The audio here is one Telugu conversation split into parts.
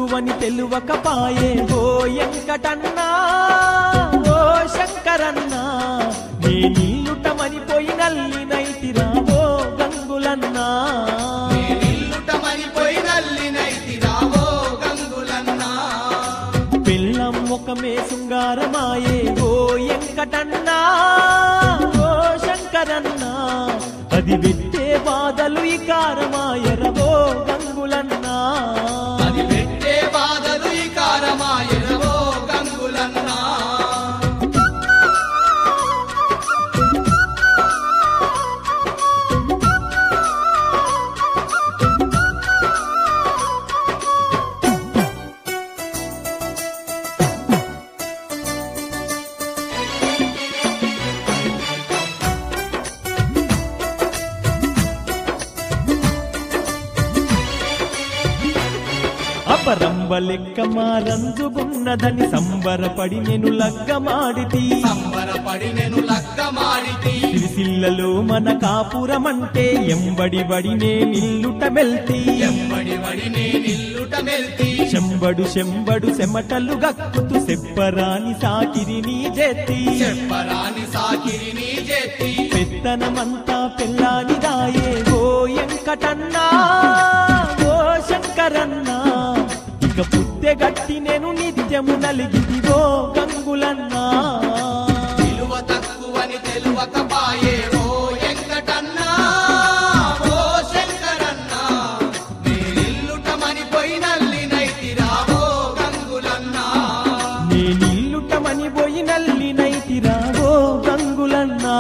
తక్కువని తెలువకపాయే ఓ ఎంకటన్నా ఓ శంకరన్నా నీ నీళ్ళుటమని పోయి నల్లినైతిరా ఓ గంగులన్నా నిల్లుటమని పోయి నల్లినైతి రావో గంగులన్నా పిల్లం ముఖమే శృంగారమాయే ఓ ఎంకటన్నా ఓ శంకరన్నా అది విట్టే బాధలు ఈ కారమాయరవో గంగులన్నా అది పెట్టే బాధలు ఈ కారమాయరవో గంగులన్నా అపరంబ లెక్క మారందుగున్నదని సంబరపడి నేను లగ్గమాడితి సంబరపడి నేను లగ్గమాడితి సిరిసిల్లలో మన కాపురమంటే ఎంబడి బడి నిల్లుట మెల్తి ఎంబడి వడి నే నిల్లుట మెల్తి శంబడు శంబడు చెమటలు గక్కుతూ సెప్పరాని సాకిరి నీ జెత్తి చెప్పరాని సాకిరి నీ చేతి పెత్తనమంతా పెళ్ళాని దాయే ఓ ఎంకటన్నా ఓ శంకరన్నా ఇక పుత్తె గట్టి నేను నిత్యము నలిగిది ఓ గంగులన్నా విలువ తక్కువని తెలువకపాయే ఓ ఎంకటన్నా ఓ శంకరన్నా నీ నిల్లుటమని పోయి నల్లినైతి రావో గంగులన్నా నేనిల్లుటమని పోయి నల్లినైతిరా ఓ గంగులన్నా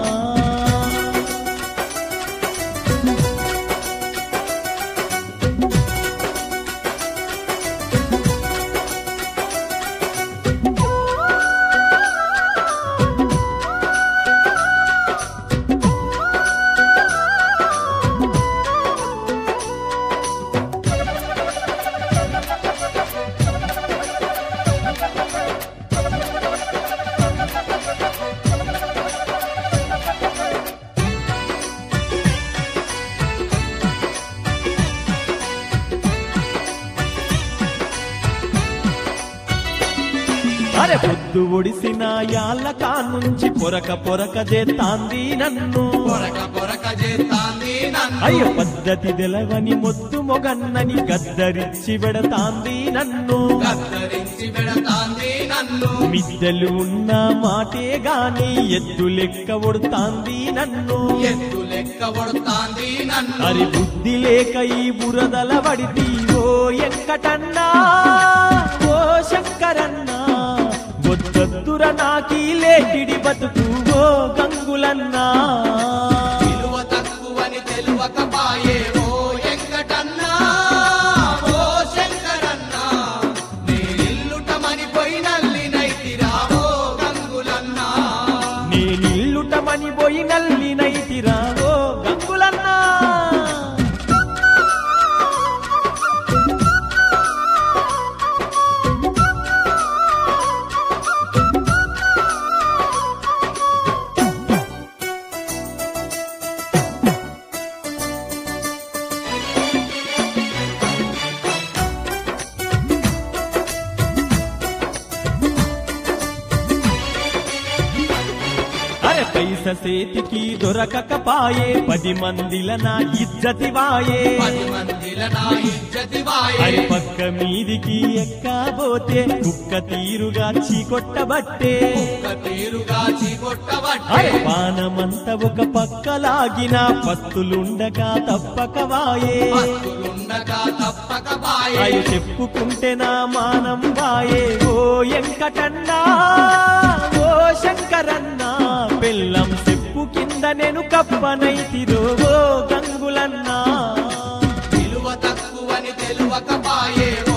అరే పొద్దు ఒడిసిన యాళ్ళ కానుంచి పొరక పొరక చేస్తాంది నన్ను పొరక పొరక చేస్తాంది నన్ను అయ్యో పద్ధతి తెలవని మొద్దు మొగన్నని గద్దరిచ్చి పెడతాంది నన్ను కత్తరించి పెడతాంది నన్ను మిద్దెలు ఉన్న మాటే గాని ఎద్దు లెక్క ఒడుతాంది నన్ను ఎత్తు లెక్క కొడుతాంది నన్ను అరి బుద్ధి లేక ఈ బురదల పడితి ఓ ఎంకటన్నా ఓ శంకరన్నా వద్దొద్దుర నాకీ లేకిడి బతుకు ఓ గంగులన్నా విలువ తక్కువని తెలువకపాయే ఓ ఎంకటన్నా ఓ శంకరన్నా నీ నిల్లుటమని పోయి నల్లినైతి రావో గంగులన్నా నేనిల్లుటమని పోయి నల్లినైతిరా ఓ గంగులన్నా అరే పైస సేతికి దొరకకపాయే పది మందిల నా ఇజ్జతి వాయే పది మందిల నా ఇజ్జతి అరి వాయే పక్క మీదికి ఎక్కబోతే కుక్క తీరుగా చీకొట్టబట్టే ఒక్క తీరుగా చీకొట్టబట్టే అరే పానమంత ఒక పక్క లాగిన పస్తులుండగా తప్పక వాయే భక్తులుండగా తప్పక బాయే అయి చెప్పుకుంటే నా మానం వాయే ఓ ఎంకటన్నా ఓ శంకరన్నా పెళ్ళం చెప్పు కింద నేను కప్పనైతిరో ఓ గంగులన్నా విలువ తక్కువని తెలువకపాయే